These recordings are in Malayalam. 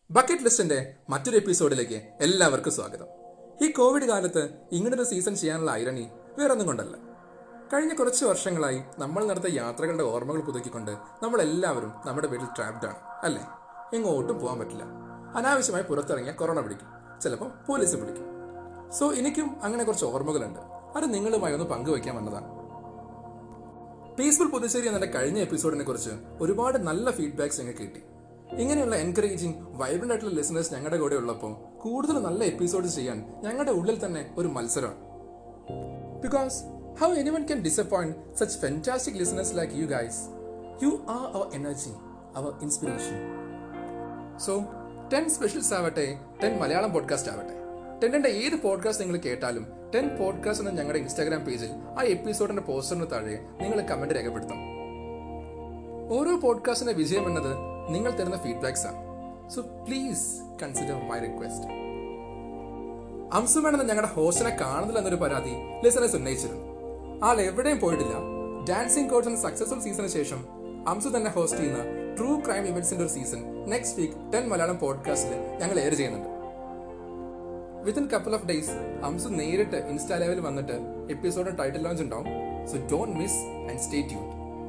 ബക്കറ്റ് ലിസ്റ്റിന്റെ മറ്റൊരു എപ്പിസോഡിലേക്ക് എല്ലാവർക്കും സ്വാഗതം ഈ കോവിഡ് കാലത്ത് ഇങ്ങനൊരു സീസൺ ചെയ്യാനുള്ള ഐറണി വേറൊന്നും കൊണ്ടല്ല കഴിഞ്ഞ കുറച്ച് വർഷങ്ങളായി നമ്മൾ നടത്തിയ യാത്രകളുടെ ഓർമ്മകൾ പുതുക്കിക്കൊണ്ട് നമ്മൾ എല്ലാവരും നമ്മുടെ വീട്ടിൽ ട്രാപ്ഡ് ആണ് അല്ലേ എങ്ങോട്ടും പോകാൻ പറ്റില്ല അനാവശ്യമായി പുറത്തിറങ്ങിയ കൊറോണ പിടിക്കും ചിലപ്പോൾ പോലീസ് പിടിക്കും സോ എനിക്കും അങ്ങനെ കുറച്ച് ഓർമ്മകളുണ്ട് അത് നിങ്ങളുമായി ഒന്ന് പങ്കുവയ്ക്കാൻ വന്നതാണ് പീസ്ഫുൾ പുതുച്ചേരി എന്ന കഴിഞ്ഞ എപ്പിസോഡിനെ കുറിച്ച് ഒരുപാട് നല്ല ഫീഡ്ബാക്സ് ഞങ്ങൾക്ക് കിട്ടി ഇങ്ങനെയുള്ള എൻകറേജിങ് വൈബ്രന്റ് ആയിട്ടുള്ള ലിസണേഴ്സ് ഞങ്ങളുടെ കൂടെ ഉള്ളപ്പോൾ കൂടുതൽ നല്ല എപ്പിസോഡ് ചെയ്യാൻ ഞങ്ങളുടെ ഉള്ളിൽ തന്നെ ഒരു മത്സരമാണ് because how anyone can disappoint such fantastic listeners like you guys you are our energy our inspiration so ten specials ആവട്ടെ ടെൻ മലയാളം പോഡ്കാസ്റ്റ് ആവട്ടെ ടെന്നിന്റെ ഏത് പോഡ്കാസ്റ്റ് നിങ്ങൾ കേട്ടാലും ടെൻ പോഡ്കാസ്റ്റ് എന്ന ഞങ്ങളുടെ ഇൻസ്റ്റാഗ്രാം പേജിൽ ആ എപ്പിസോഡിന്റെ പോസ്റ്ററിന് താഴെ നിങ്ങൾ കമന്റ് രേഖപ്പെടുത്തണം ഓരോ പോഡ്കാസ്റ്റിന്റെ വിജയം എന്നത് നിങ്ങൾ തരുന്ന ഫീഡ്ബാക്സ് ആണ് so please consider my request അംസുമേണെന്ന ഞങ്ങളുടെ ഹോസ്റ്റിനെ കാണുന്നില്ല എന്നൊരു പരാതി ലിസണേഴ്സ് ഉന്നയിച്ചിരുന്നു ആൾ എവിടെയും പോയിട്ടില്ല ഡാൻസിംഗ് കോച്ച് എന്ന സക്സസ്ഫുൾ സീസണിന് ശേഷം അംസു തന്നെ ഹോസ്റ്റ് ചെയ്യുന്ന ട്രൂ ക്രൈം ഇവന്റ്സിന്റെ ഒരു season next week ten Malayalam പോഡ്കാസ്റ്റിൽ ഞങ്ങൾ എയർ ചെയ്യുന്നുണ്ട് within couple of days Amsu നേരിട്ട് ഇൻസ്റ്റാ ലെവലിൽ വന്നിട്ട് എപ്പിസോഡ് ടൈറ്റിൽ ലോഞ്ച് ഉണ്ടാവും so don't miss and stay tune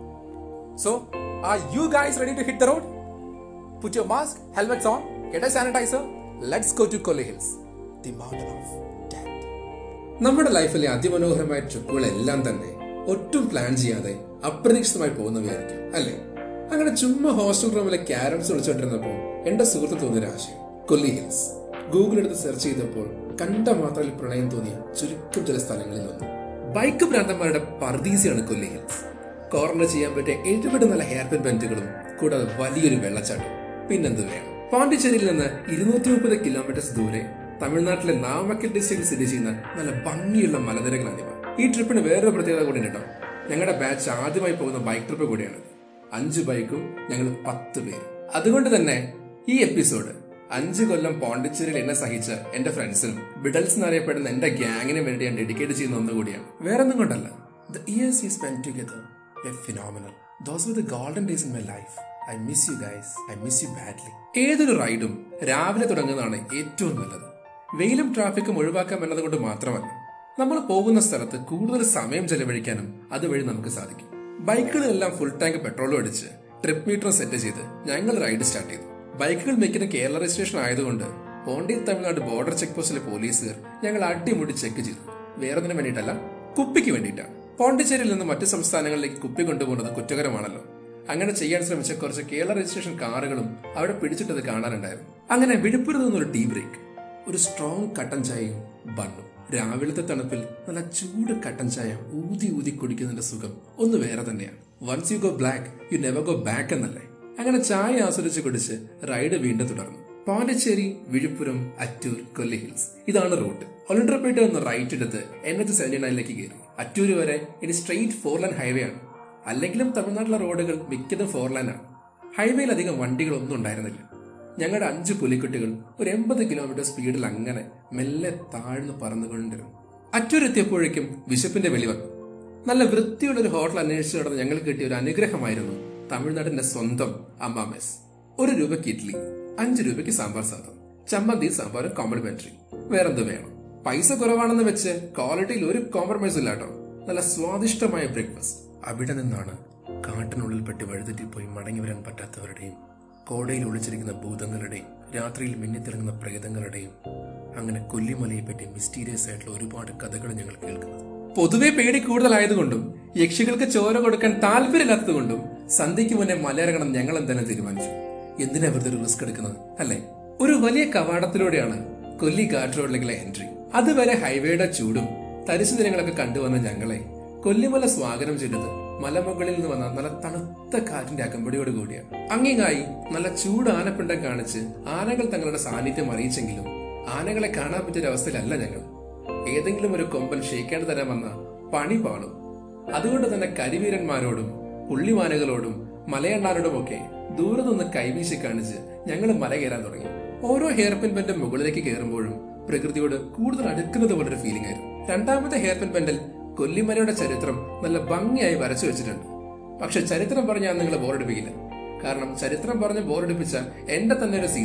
so are you guys ready to hit the road put your mask helmets on get a sanitizer let's go to Kolli hills the mountain of death നമ്മുടെ ലൈഫിലെ അതിമനോഹരമായ ട്രിപ്പുകളെല്ലാം തന്നെ ഒട്ടും പ്ലാൻ ചെയ്യാതെ അപ്രതീക്ഷിതമായി പോകുന്നവയായിരിക്കും അല്ലേ അങ്ങനെ ചുമ്മാ ഹോസ്റ്റൽ റൂമിലെ ക്യാരംസ് വിളിച്ചോണ്ടിരുന്നപ്പോൾ എന്റെ സുഹൃത്ത് തോന്നിയൊരു ആശയം കൊല്ലി ഹിൽസ് ഗൂഗിൾ എടുത്ത് സെർച്ച് ചെയ്തപ്പോൾ കണ്ട മാത്രയിൽ പ്രണയം തോന്നിയ ചുരുക്കം ചില സ്ഥലങ്ങളിൽ ഒന്ന് ബൈക്ക് ഭ്രാന്തന്മാരുടെ പർദീസയാണ് കൊല്ലി ഹിൽസ് കോർണർ ചെയ്യാൻ പറ്റിയ എഴുപത് നല്ല ഹെയർ പിൻ ബെൻറ്റുകളും കൂടാതെ വലിയൊരു വെള്ളച്ചാട്ടം പിന്നെന്ത് വേണം പോണ്ടിച്ചേരിയിൽ നിന്ന് ഇരുന്നൂറ്റി മുപ്പത് കിലോമീറ്റേഴ്സ് ദൂരെ തമിഴ്നാട്ടിലെ നാമക്കൽ ഡിസ്ട്രിക്റ്റിൽ സ്ഥിതി ചെയ്യുന്ന നല്ല ഭംഗിയുള്ള മലനിരകളാണിവ ഈ ട്രിപ്പിന് വേറൊരു പ്രത്യേകത കൂടി കേട്ടോ ഞങ്ങളുടെ ബാച്ച് ആദ്യമായി പോകുന്ന ബൈക്ക് ട്രിപ്പ് കൂടിയാണ് അഞ്ച് ബൈക്കും ഞങ്ങൾ പത്ത് പേരും അതുകൊണ്ട് തന്നെ ഈ എപ്പിസോഡ് അഞ്ച് കൊല്ലം പോണ്ടിച്ചേരിയിൽ എന്നെ സഹിച്ച എന്റെ ഫ്രണ്ട്സിനും ബിഡൽസ് എന്നറിയപ്പെടുന്ന എന്റെ ഗ്യാങ്ങിന് വേണ്ടി ഞാൻ ഡെഡിക്കേറ്റ് ചെയ്യുന്ന ഒന്നുകൂടിയാണ് വേറെ ഒന്നും കൊണ്ടല്ല the years you spend together phenomenal those were the golden days in my life I miss you guys I miss you badly ഏതൊരു റൈഡും രാവിലെ തുടങ്ങുന്നതാണ് ഏറ്റവും നല്ലത് വെയിലും ട്രാഫിക്കും ഒഴിവാക്കാം എന്നതുകൊണ്ട് മാത്രമല്ല നമ്മൾ പോകുന്ന സ്ഥലത്ത് കൂടുതൽ സമയം ചെലവഴിക്കാനും അതുവഴി നമുക്ക് സാധിക്കും ബൈക്കുകളെല്ലാം ഫുൾ ടാങ്ക് പെട്രോളും അടിച്ച് ട്രിപ്പ് മീറ്റർ സെറ്റ് ചെയ്ത് ഞങ്ങൾ റൈഡ് സ്റ്റാർട്ട് ചെയ്തു ബൈക്കുകൾ മിക്കുന്ന കേരള രജിസ്ട്രേഷൻ ആയതുകൊണ്ട് പോണ്ടി തമിഴ്നാട് ബോർഡർ ചെക്ക് പോസ്റ്റിലെ പോലീസുകാർ ഞങ്ങൾ അടിമുടി ചെക്ക് ചെയ്തു വേറൊന്നിനു വേണ്ടിയിട്ടല്ല കുപ്പിക്ക് വേണ്ടിയിട്ടാണ് പോണ്ടിച്ചേരിയിൽ നിന്ന് മറ്റു സംസ്ഥാനങ്ങളിലേക്ക് കുപ്പി കൊണ്ടുപോകുന്നത് കുറ്റകരമാണല്ലോ അങ്ങനെ ചെയ്യാൻ ശ്രമിച്ച കുറച്ച് കേരള രജിസ്ട്രേഷൻ കാറുകളും അവിടെ പിടിച്ചിട്ടത് കാണാനുണ്ടായിരുന്നു അങ്ങനെ വിഴുപ്പുരത്ത് നിന്നൊരു ടീ ബ്രേക്ക് ഒരു സ്ട്രോങ് കട്ടൻ ചായയും ബണ്ണും രാവിലത്തെ തണുപ്പിൽ നല്ല ചൂട് കട്ടൻ ചായ ഊതി ഊതി കുടിക്കുന്നതിന്റെ സുഖം ഒന്ന് വേറെ തന്നെയാണ് once you go black you never go back എന്നല്ലേ അങ്ങനെ ചായ ആസ്വദിച്ച് കുടിച്ച് റൈഡ് വീണ്ടും തുടർന്നു പോണ്ടിച്ചേരി വിഴുപ്പുരം അറ്റൂർ കൊല്ലി ഹിൽസ് ഇതാണ് റൂട്ട് ഒലണ്ടർപേട്ട നിന്ന് റൈറ്റ് എടുത്ത് എൻ എച്ച് സെവന്റി നയനിലേക്ക് കയറി അറ്റൂർ വരെ ഇനി സ്ട്രെയിറ്റ് ഫോർ ലൈൻ ഹൈവേ ആണ് അല്ലെങ്കിലും തമിഴ്നാട്ടിലെ റോഡുകൾ മിക്കതും ഫോർ ലൈൻ ആണ് ഹൈവേയിൽ അധികം വണ്ടികളൊന്നും ഉണ്ടായിരുന്നില്ല ഞങ്ങളുടെ അഞ്ച് പുലിക്കുട്ടികൾ ഒരു എൺപത് കിലോമീറ്റർ സ്പീഡിൽ അങ്ങനെ മെല്ലെ താഴ്ന്നു പറന്നുകൊണ്ടിരുന്നു അറ്റൂരെത്തിയപ്പോഴേക്കും വിശപ്പിന്റെ വെളി വന്നു നല്ല വൃത്തിയുള്ള ഒരു ഹോട്ടൽ അന്വേഷിച്ച് നടന്ന് ഞങ്ങൾക്ക് കിട്ടിയ ഒരു അനുഗ്രഹമായിരുന്നു തമിഴ്നാടിന്റെ സ്വന്തം അമ്മ മെസ് ഒരു രൂപയ്ക്ക് ഇഡ്ഡലി അഞ്ച് രൂപയ്ക്ക് സാമ്പാർ സാധം ചമ്മന്തി സാമ്പാർ കോംപ്ലിമെന്ററി വേറെന്ത് വേണം പൈസ കുറവാണെന്ന് വെച്ച് ക്വാളിറ്റിയിൽ ഒരു കോംപ്രമൈസ് ഇല്ല കേട്ടോ നല്ല സ്വാദിഷ്ടമായ ബ്രേക്ക്ഫാസ്റ്റ് അവിടെ നിന്നാണ് കാട്ടിനുള്ളിൽ പെട്ട് വഴുതെറ്റിപ്പോയി മടങ്ങി വരാൻ പറ്റാത്തവരുടെയും കോടയിൽ ഒളിച്ചിരിക്കുന്ന ഭൂതങ്ങളുടെയും രാത്രിയിൽ മിന്നിത്തിളങ്ങുന്ന പ്രേതങ്ങളുടെയും അങ്ങനെ കൊല്ലിമലയെ പറ്റി മിസ്റ്റീരിയസ് ആയിട്ടുള്ള ഒരുപാട് കഥകൾ ഞങ്ങൾ കേൾക്കുന്നത് പൊതുവെ പേടി കൂടുതലായതുകൊണ്ടും യക്ഷികൾക്ക് ചോര കൊടുക്കാൻ താല്പര്യമില്ലാത്തതുകൊണ്ടും സന്ധ്യയ്ക്ക് മുന്നേ മലയിറങ്ങണം ഞങ്ങൾ എന്തായാലും തീരുമാനിച്ചു എന്തിനാ വെറുതെ ഒരു റിസ്ക് എടുക്കുന്നത് അല്ലേ ഒരു വലിയ കവാടത്തിലൂടെയാണ് കൊല്ലി ഘാട്ട് റോഡിലേക്കുള്ള എൻട്രി അതുവരെ ഹൈവേയുടെ ചൂടും തരിശു ദിനങ്ങളൊക്കെ കണ്ടുവന്ന ഞങ്ങളെ കൊല്ലിമല സ്വാഗതം ചെയ്തത് മലമുകളിൽ നിന്ന് വന്ന നല്ല തണുത്ത കാറ്റിന്റെ അകമ്പടിയോട് കൂടിയാണ് അങ്ങിങ്ങായി നല്ല ചൂട് ആനപ്പിണ്ടം കാണിച്ച് ആനകൾ തങ്ങളുടെ സാന്നിധ്യം അറിയിച്ചെങ്കിലും ആനകളെ കാണാൻ പറ്റിയ അവസ്ഥയിലല്ല ഞങ്ങൾ ഏതെങ്കിലും ഒരു കൊമ്പൻ ഷെയ്ക്കേണ്ട തരാൻ വന്ന പണി പാളും അതുകൊണ്ട് തന്നെ കരിവീരന്മാരോടും പുള്ളിമാനകളോടും മലയണ്ണാരോടുമൊക്കെ ദൂരെ നിന്ന് കൈവീശി കാണിച്ച് ഞങ്ങൾ മല കയറാൻ തുടങ്ങി ഓരോ ഹെയർ പിൻ ബെൻഡും മുകളിലേക്ക് കയറുമ്പോഴും പ്രകൃതിയോട് കൂടുതൽ അടുക്കുന്നത് പോലൊരു ഫീലിംഗ് ആയിരുന്നു രണ്ടാമത്തെ ഹെയർ പിൻ ബെൻഡിൽ കൊല്ലിമലയുടെ ചരിത്രം നല്ല ഭംഗിയായി വരച്ചു വെച്ചിട്ടുണ്ട് പക്ഷെ ചരിത്രം പറഞ്ഞാൽ നിങ്ങളെ ബോറടിപ്പിക്കില്ല കാരണം ചരിത്രം പറഞ്ഞ് ബോറടിപ്പിച്ച എന്റെ തന്നെ ഒരു season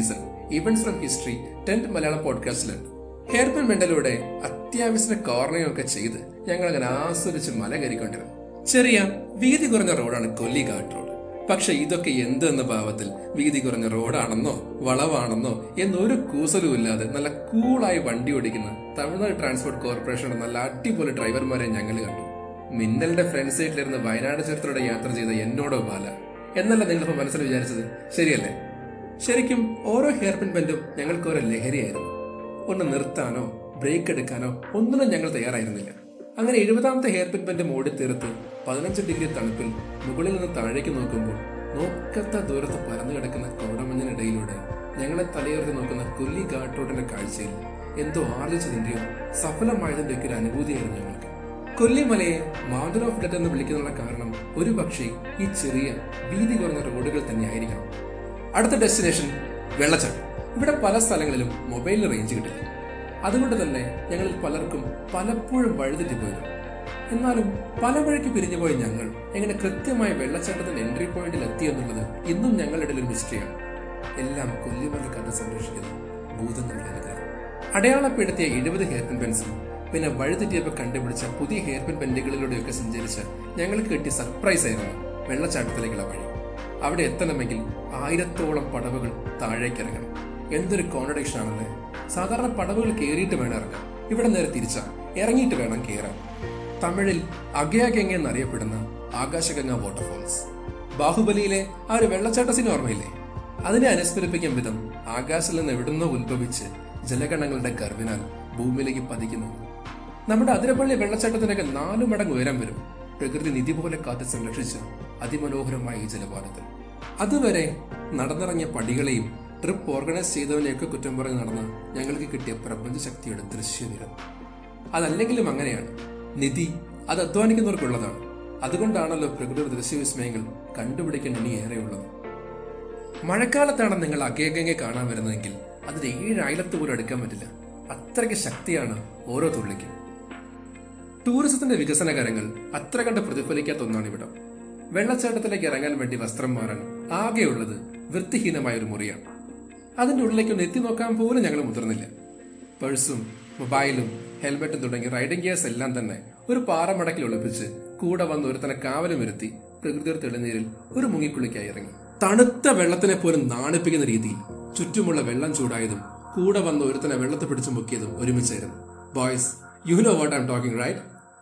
events from history tenth Malayalam പോഡ്കാസ്റ്റിലുണ്ട് ഹെയർപിൻ മെന്റലൂടെ അത്യാവശ്യ കോർണയും ഒക്കെ ചെയ്ത് ഞങ്ങൾ അങ്ങനെ ആസ്വദിച്ച് മല കയറിക്കൊണ്ടിരുന്നു ചെറിയ വീതി കുറഞ്ഞ റോഡാണ് കൊല്ലിഘാട്ട് റോഡ് പക്ഷെ ഇതൊക്കെ എന്തെന്ന ഭാവത്തിൽ വീതി കുറഞ്ഞ റോഡാണെന്നോ വളവാണെന്നോ എന്നൊരു കൂസലും ഇല്ലാതെ നല്ല കൂളായി വണ്ടി ഓടിക്കുന്ന തമിഴ്നാട് ട്രാൻസ്പോർട്ട് കോർപ്പറേഷന്റെ നല്ല അടിപൊളി ഡ്രൈവർമാരെ ഞങ്ങൾ കണ്ടു മിന്നലിന്റെ ഫ്രണ്ട് സൈഡിലിരുന്ന് വയനാട് ചുരത്തിലൂടെ യാത്ര ചെയ്ത എന്നോടോ ബാല എന്നല്ല നിങ്ങളിപ്പോ മനസ്സിൽ വിചാരിച്ചത് ശരിയല്ലേ ശരിക്കും ഓരോ ഹെയർപിൻ ബെൻഡും ഞങ്ങൾക്ക് ഓരോ ലഹരിയായിരുന്നു ഒന്ന് നിർത്താനോ ബ്രേക്ക് എടുക്കാനോ ഒന്നിനും ഞങ്ങൾ തയ്യാറായിരുന്നില്ല അങ്ങനെ എഴുപതാമത്തെ ഹെയർപിൻ ബെൻഡ് മോടി തീർത്ത് പതിനഞ്ച് ഡിഗ്രി തണുപ്പിൽ മുകളിൽ നിന്ന് താഴേക്ക് നോക്കുമ്പോൾ നോക്കത്ത ദൂരത്ത് പരന്നു കിടക്കുന്ന കോടമഞ്ഞിനിടയിലൂടെ ഞങ്ങളെ തലയുയർത്തി നോക്കുന്ന കൊല്ലി ഘാട്ട് റോഡിന്റെ കാഴ്ചയിൽ എന്തോ ആർജിച്ചതിന്റെയോ സഫലമായതിന്റെ ഒക്കെ ഒരു അനുഭൂതിയായിരുന്നു ഞങ്ങൾക്ക് കൊല്ലിമലയെ മൗണ്ടൻ ഓഫ് ഡെത്ത് എന്ന് വിളിക്കുന്നതിനുള്ള കാരണം ഒരു പക്ഷേ ഈ ചെറിയ വീതി കുറഞ്ഞ റോഡുകൾ തന്നെയായിരിക്കണം അടുത്ത ഡെസ്റ്റിനേഷൻ വെള്ളച്ചാട്ടം ഇവിടെ പല സ്ഥലങ്ങളിലും മൊബൈലിന് റേഞ്ച് കിട്ടില്ല അതുകൊണ്ട് തന്നെ ഞങ്ങളിൽ പലർക്കും പലപ്പോഴും വഴിതെറ്റിപ്പോയിരുന്നു എന്നാലും പല വഴിക്ക് പിരിഞ്ഞുപോയ ഞങ്ങൾ എങ്ങനെ കൃത്യമായി വെള്ളച്ചാട്ടത്തിന്റെ എൻട്രി പോയിന്റിൽ എത്തി എന്നുള്ളത് ഇന്നും ഞങ്ങളുടെ ഇടയിൽ ഒരു മിസ്റ്ററിയാണ് എല്ലാം കൊല്ലിമല കണ്ട് സംരക്ഷിക്കുന്ന ഭൂതങ്ങളുടെ അനുഗ്രഹം അടയാളപ്പെടുത്തിയ എഴുപത് ഹെയർപിൻ പെൻസും പിന്നെ വഴിതെറ്റിയപ്പോൾ കണ്ടുപിടിച്ച പുതിയ ഹെയർപിൻ പെൻറ്റുകളിലൂടെയൊക്കെ സഞ്ചരിച്ച് ഞങ്ങൾക്ക് കിട്ടിയ സർപ്രൈസ് ആയിരുന്നു വെള്ളച്ചാട്ടത്തിലേക്കുള്ള വഴി അവിടെ എത്തണമെങ്കിൽ ആയിരത്തോളം പടവുകൾ താഴേക്ക് ഇറങ്ങണം എന്തൊരു കോൺട്രഡിക്ഷൻ ആണല്ലേ സാധാരണ പടവുകൾ കയറിയിട്ട് വേണം ഇറങ്ങാൻ ഇവിടെ നേരെ തിരിച്ച ഇറങ്ങിയിട്ട് വേണം കയറാൻ തമിഴിൽ അഗയഗംഗ എന്നറിയപ്പെടുന്ന ആകാശഗംഗ വാട്ടർഫോൾസ് ബാഹുബലിയിലെ ആ ഒരു വെള്ളച്ചാട്ട സീൻ ഓർമ്മയില്ലേ അതിനെ അനുസ്മരിപ്പിക്കും വിധം ആകാശത്തിൽ നിന്ന് എവിടുന്നോ ഉത്ഭവിച്ച് ജലഗണങ്ങളുടെ ഗർവിനാൽ ഭൂമിയിലേക്ക് പതിക്കുന്നു നമ്മുടെ അതിരപ്പള്ളി വെള്ളച്ചാട്ടത്തിനൊക്കെ നാലു മടങ്ങ് ഉയരം വരും പ്രകൃതി നിധി പോലെ കാത്ത് സംരക്ഷിച്ച് അതിമനോഹരമായ ഈ ജലപാതത്തിൽ അതുവരെ നടന്നിറങ്ങിയ പടികളെയും ട്രിപ്പ് ഓർഗനൈസ് ചെയ്തവനെയൊക്കെ കുറ്റം പറഞ്ഞ് നടന്ന് ഞങ്ങൾക്ക് കിട്ടിയ പ്രപഞ്ച ശക്തിയുടെ ദൃശ്യവിരം അതല്ലെങ്കിലും അങ്ങനെയാണ് നിധി അത് അധ്വാനിക്കുന്നവർക്കുള്ളതാണ് അതുകൊണ്ടാണല്ലോ പ്രകൃതിയുടെ ദൃശ്യവിസ്മയങ്ങൾ കണ്ടുപിടിക്കാൻ ഇനി ഏറെയുള്ളത് മഴക്കാലത്താണ് നിങ്ങൾ അകേകങ്ങെ കാണാൻ വരുന്നതെങ്കിൽ അതിന് ഏഴ് അയലത്ത് പോലും എടുക്കാൻ പറ്റില്ല അത്രയ്ക്ക് ശക്തിയാണ് ഓരോ തുള്ളിക്കും ടൂറിസത്തിന്റെ വികസന കരങ്ങൾ അത്ര കണ്ട് പ്രതിഫലിക്കാത്ത ഒന്നാണ് ഇവിടം വെള്ളച്ചാട്ടത്തിലേക്ക് ഇറങ്ങാൻ വേണ്ടി വസ്ത്രം മാറാൻ ആകെയുള്ളത് വൃത്തിഹീനമായ ഒരു മുറിയാണ് അതിന്റെ ഉള്ളിലേക്ക് ഒന്ന് എത്തി നോക്കാൻ പോലും ഞങ്ങൾ മുതിർന്നില്ല പേഴ്സും മൊബൈലും ഹെൽമെറ്റും തുടങ്ങി റൈഡിംഗ് ഗിയേഴ്സ് എല്ലാം തന്നെ ഒരു പാറമടക്കിൽ ഒളിപ്പിച്ച് കൂടെ വന്ന് ഒരുത്തനെ കാവലും വരുത്തി പ്രകൃതിയുടെ തെളിനീരിൽ ഒരു മുങ്ങിക്കുളിക്കായി ഇറങ്ങി തണുത്ത വെള്ളത്തിനെ പോലും നാണിപ്പിക്കുന്ന രീതിയിൽ ചുറ്റുമുള്ള വെള്ളം ചൂടായതും കൂടെ വന്ന് ഒരുത്തനെ വെള്ളത്തിൽ പിടിച്ചു മുക്കിയതും ഒരുമിച്ചായിരുന്നു boys you know what I'm talking right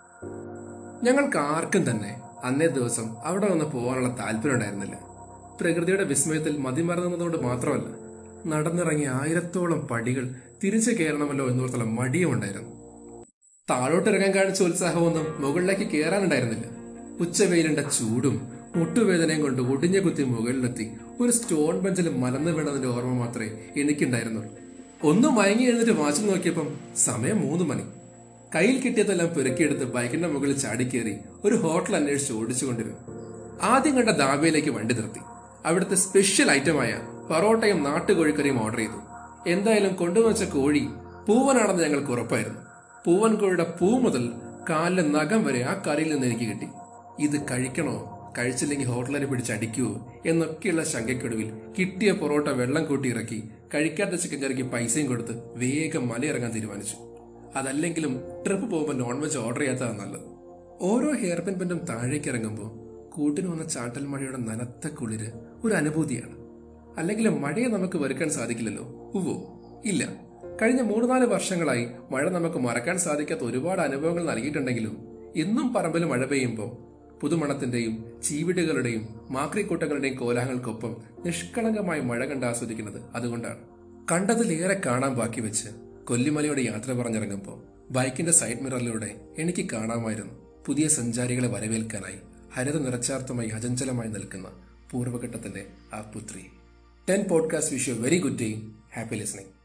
ഞങ്ങൾക്ക് ആർക്കും തന്നെ അന്നേ ദിവസം അവിടെ വന്ന് പോകാനുള്ള താല്പര്യം ഉണ്ടായിരുന്നില്ല പ്രകൃതിയുടെ വിസ്മയത്തിൽ മതിമറന്നതുകൊണ്ട് മാത്രമല്ല നടന്നിറങ്ങിയ ആയിരത്തോളം പടികൾ തിരിച്ചു കയറണമല്ലോ എന്നോർത്തുള്ള മടിയും ഉണ്ടായിരുന്നു താഴോട്ട് ഇറങ്ങാൻ കാണിച്ച ഉത്സാഹമൊന്നും മുകളിലേക്ക് കയറാനുണ്ടായിരുന്നില്ല ഉച്ചവെയിലിന്റെ ചൂടും മുട്ടുവേദനയും കൊണ്ട് ഒടിഞ്ഞ കുത്തി മുകളിലെത്തി ഒരു സ്റ്റോൺ ബെഞ്ചിൽ മലന്ന് വീണതിന്റെ ഓർമ്മ മാത്രമേ എനിക്കുണ്ടായിരുന്നുള്ളൂ ഒന്ന് മയങ്ങി എഴുന്നിട്ട് വാച്ച് നോക്കിയപ്പം സമയം മൂന്ന് മണി കയ്യിൽ കിട്ടിയതെല്ലാം പെരുക്കിയെടുത്ത് ബൈക്കിന്റെ മുകളിൽ ചാടിക്കേറി ഒരു ഹോട്ടൽ അന്വേഷിച്ച് ഓടിച്ചുകൊണ്ടിരുന്നു ആദ്യം കണ്ട ദാബയിലേക്ക് വണ്ടി നിർത്തി അവിടുത്തെ സ്പെഷ്യൽ ഐറ്റമായ പൊറോട്ടയും നാട്ടുകോഴിക്കറിയും ഓർഡർ ചെയ്തു എന്തായാലും കൊണ്ടുവച്ച കോഴി പൂവനാണെന്ന് ഞങ്ങൾക്ക് ഉറപ്പായിരുന്നു പൂവൻ കോഴിയുടെ പൂ മുതൽ കാലിലെ നഖം വരെ ആ കറിയിൽ നിന്ന് എനിക്ക് കിട്ടി ഇത് കഴിക്കണോ കഴിച്ചില്ലെങ്കിൽ ഹോട്ടലിനെ പിടിച്ച് അടിക്കുവോ എന്നൊക്കെയുള്ള ശങ്കയ്ക്കൊടുവിൽ കിട്ടിയ പൊറോട്ട വെള്ളം കൂട്ടി ഇറക്കി കഴിക്കാത്ത ചിക്കൻ കറിക്ക് പൈസയും കൊടുത്ത് വേഗം മലയിറങ്ങാൻ തീരുമാനിച്ചു അതല്ലെങ്കിലും ട്രിപ്പ് പോകുമ്പോൾ നോൺ വെജ് ഓർഡർ ചെയ്യാത്തതാണ് നല്ലത് ഓരോ ഹെയർ പിൻ പെൻറ്റും താഴേക്ക് ഇറങ്ങുമ്പോൾ കൂട്ടിന് വന്ന ചാട്ടൽ മഴയുടെ നനത്ത കുളിര് ഒരു അനുഭൂതിയാണ് അല്ലെങ്കിൽ മഴയെ നമുക്ക് വെറുക്കാൻ സാധിക്കില്ലല്ലോ ഉവ്വോ ഇല്ല കഴിഞ്ഞ മൂന്ന് നാല് വർഷങ്ങളായി മഴ നമുക്ക് മറക്കാൻ സാധിക്കാത്ത ഒരുപാട് അനുഭവങ്ങൾ നൽകിയിട്ടുണ്ടെങ്കിലും ഇന്നും പറമ്പിൽ മഴ പെയ്യുമ്പോൾ പുതുമണത്തിന്റെയും ചീവിടുകളുടെയും മാക്രിക്കൂട്ടങ്ങളുടെയും കോലാഹങ്ങൾക്കൊപ്പം നിഷ്കളങ്കമായി മഴ കണ്ട് ആസ്വദിക്കുന്നത് അതുകൊണ്ടാണ് കണ്ടതിലേറെ കാണാൻ ബാക്കി വെച്ച് കൊല്ലിമലയുടെ യാത്ര പറഞ്ഞിറങ്ങുമ്പോൾ ബൈക്കിന്റെ സൈഡ് മിററിലൂടെ എനിക്ക് കാണാമായിരുന്നു പുതിയ സഞ്ചാരികളെ വരവേൽക്കാനായി ഹരിത നിറച്ചാർത്ഥമായി അചഞ്ചലമായി നിൽക്കുന്ന പൂർവ്വഘട്ടത്തിന്റെ ആ പുത്രി ten podcast wish you very good day happy listening